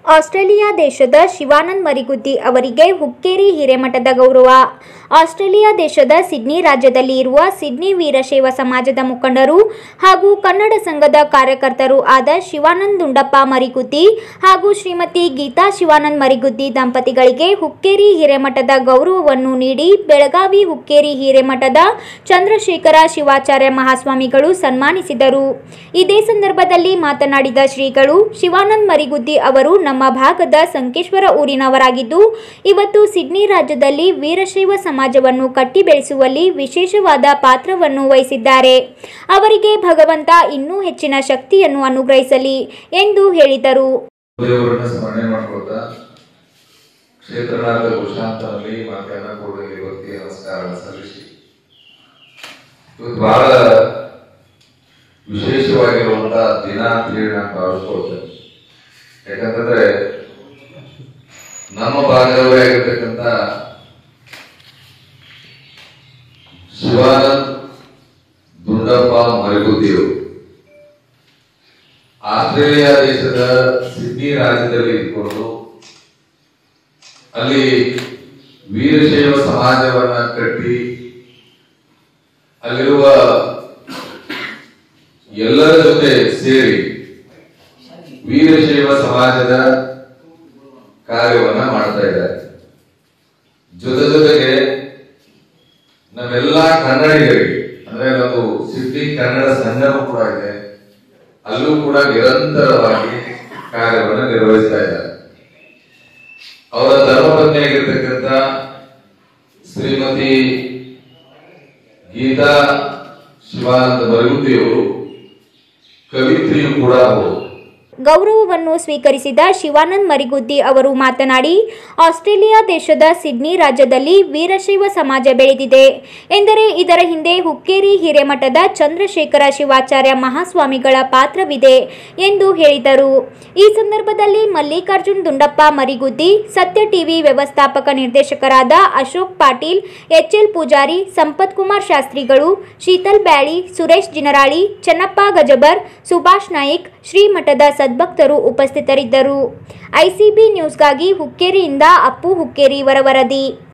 Australia ದೇಶದ ಶಿವಾನಂದ್ ಮರಿಗುದ್ದಿ ಅವರಿಗೆ ಹುಕ್ಕೇರಿ ಹಿರೇಮಠದ ಗೌರವ ಆಸ್ಟ್ರೇಲಿಯಾ ದೇಶದ ಸಿಡ್ನಿ ರಾಜ್ಯದಲ್ಲಿ ಇರುವ ಸಿಡ್ನಿ ವೀರಶೈವ ಸಮಾಜದ ಮುಖಂಡರು ಹಾಗೂ ಕನ್ನಡ ಸಂಘದ ಕಾರ್ಯಕರ್ತರು ಆದ ಶಿವಾನಂದ್ ದುಂಡಪ್ಪ ಮರಿಗುದ್ದಿ ಹಾಗೂ ಶ್ರೀಮತಿ ಗೀತಾ ಶಿವಾನಂದ್ ಮರಿಗುದ್ದಿ ದಂಪತಿಗಳಿಗೆ ಹುಕ್ಕೇರಿ ಹಿರೇಮಠದ ಗೌರವವನ್ನು ನೀಡಿ ಬೆಳಗಾವಿ ಹುಕ್ಕೇರಿ ಹಿರೇಮಠದ ಚಂದ್ರಶೇಖರ ಶಿವಾಚಾರ್ಯ ಮಹಾಸ್ವಾಮಿಗಳು ಸನ್ಮಾನಿಸಿದರು ಇದೇ ಸಂದರ್ಭದಲ್ಲಿ ಮಾತನಾಡಿದ ಶ್ರೀಗಳು ಶಿವಾನಂದ್ ಮರಿಗುದ್ದಿ ಅವರು ನಮ್ಮ ಭಾಗದ ಸಂಕೇಶ್ವರ ಊರಿನವರಾಗಿದ್ದು ಇವತ್ತು ಸಿಡ್ನಿ ರಾಜ್ಯದಲ್ಲಿ ವೀರಶೈವ ಸಮಾಜವನ್ನು ಕಟ್ಟಿ ಬೆಳೆಸುವಲ್ಲಿ ವಿಶೇಷವಾದ ಪಾತ್ರವನ್ನು ವಹಿಸಿದ್ದಾರೆ ಅವರಿಗೆ ಭಗವಂತ ಇನ್ನೂ ಹೆಚ್ಚಿನ ಶಕ್ತಿಯನ್ನು ಅನುಗ್ರಹಿಸಲಿ ಎಂದು ಹೇಳಿದರು ದೇವರನ್ನ ಸ್ಮರಣೆ ಮಾಡ್ಕೊಳ್ತಾ ಕ್ಷೇತ್ರನಾಥ ಗುರುಶಾಂತನಲ್ಲಿ ಮತ್ತೆ ಅನ್ನಪೂರ್ಣಗೆ ಭಕ್ತಿ ನಮಸ್ಕಾರ ಸಲ್ಲಿಸಿ ಇವತ್ತು ಬಹಳ ವಿಶೇಷವಾಗಿರುವಂತಹ ದಿನ ಅಂತ ಹೇಳಿ ನಾನು ಭಾವಿಸ್ಕೊಳ್ತೇನೆ ಯಾಕಂತಂದ್ರೆ ನಮ್ಮ ಭಾಗದವರೇ ಆಗಿರ್ತಕ್ಕಂಥ ಶಿವಾನಂದ್ ದುಂಡಪ್ಪ ಮರಿಗುದ್ದಿಯವರು ಆಸ್ಟ್ರೇಲಿಯಾ ದೇಶದ ಸಿಡ್ನಿ ರಾಜ್ಯದಲ್ಲಿ ಇದ್ಕೊಂಡು ಅಲ್ಲಿ ವೀರಶೈವ ಸಮಾಜವನ್ನ ಕಟ್ಟಿ ಅಲ್ಲಿರುವ ಎಲ್ಲರ ಜೊತೆ ಸೇರಿ ವೀರಶೈವ ಸಮಾಜದ ಕಾರ್ಯವನ್ನ ಮಾಡ್ತಾ ಇದ್ದಾರೆ ಜೊತೆ ಜೊತೆಗೆ ನಮ್ಮೆಲ್ಲಾ ಕನ್ನಡಿಗರಿಗೆ ಅಂದ್ರೆ ಒಂದು ಸಿಡ್ನಿ ಕನ್ನಡ ಸಂಘನೂ ಕೂಡ ಇದೆ ಅಲ್ಲೂ ಕೂಡ ನಿರಂತರವಾಗಿ ಕಾರ್ಯವನ್ನು ನಿರ್ವಹಿಸ್ತಾ ಇದ್ದಾರೆ ಅವರ ಧರ್ಮಪತ್ನಿಯಾಗಿರ್ತಕ್ಕಂಥ ಶ್ರೀಮತಿ ಗೀತಾ ಶಿವಾನಂದ ಮರುಗುತ್ತಿಯವರು ಕವಿತ್ರಿಯೂ ಕೂಡ ಹೌದು ಗೌರವವನ್ನು ಸ್ವೀಕರಿಸಿದ ಶಿವಾನಂದ್ ಮರಿಗುದ್ದಿ ಅವರು ಮಾತನಾಡಿ ಆಸ್ಟ್ರೇಲಿಯಾ ದೇಶದ ಸಿಡ್ನಿ ರಾಜ್ಯದಲ್ಲಿ ವೀರಶೈವ ಸಮಾಜ ಬೆಳೆದಿದೆ ಎಂದರೆ ಇದರ ಹಿಂದೆ ಹುಕ್ಕೇರಿ ಹಿರೇಮಠದ ಚಂದ್ರಶೇಖರ ಶಿವಾಚಾರ್ಯ ಮಹಾಸ್ವಾಮಿಗಳ ಪಾತ್ರವಿದೆ ಎಂದು ಹೇಳಿದರು ಈ ಸಂದರ್ಭದಲ್ಲಿ ಮಲ್ಲಿಕಾರ್ಜುನ್ ದುಂಡಪ್ಪ ಮರಿಗುದ್ದಿ ಸತ್ಯ ಟಿವಿ ವ್ಯವಸ್ಥಾಪಕ ನಿರ್ದೇಶಕರಾದ ಅಶೋಕ್ ಪಾಟೀಲ್ ಎಚ್ಎಲ್ ಪೂಜಾರಿ ಸಂಪತ್ ಕುಮಾರ್ ಶಾಸ್ತ್ರಿಗಳು ಶೀತಲ್ ಬ್ಯಾಳಿ ಸುರೇಶ್ ಜಿನರಾಳಿ ಚೆನ್ನಪ್ಪ ಗಜಬರ್ ಸುಭಾಷ್ ನಾಯ್ಕ್ ಶ್ರೀಮಠದ ಸದ್ಭಕ್ತರು ಉಪಸ್ಥಿತರಿದ್ದರು ಐಸಿಬಿ ನ್ಯೂಸ್ಗಾಗಿ ಹುಕ್ಕೇರಿಯಿಂದ ಅಪ್ಪು ಹುಕ್ಕೇರಿ ವರವರದಿ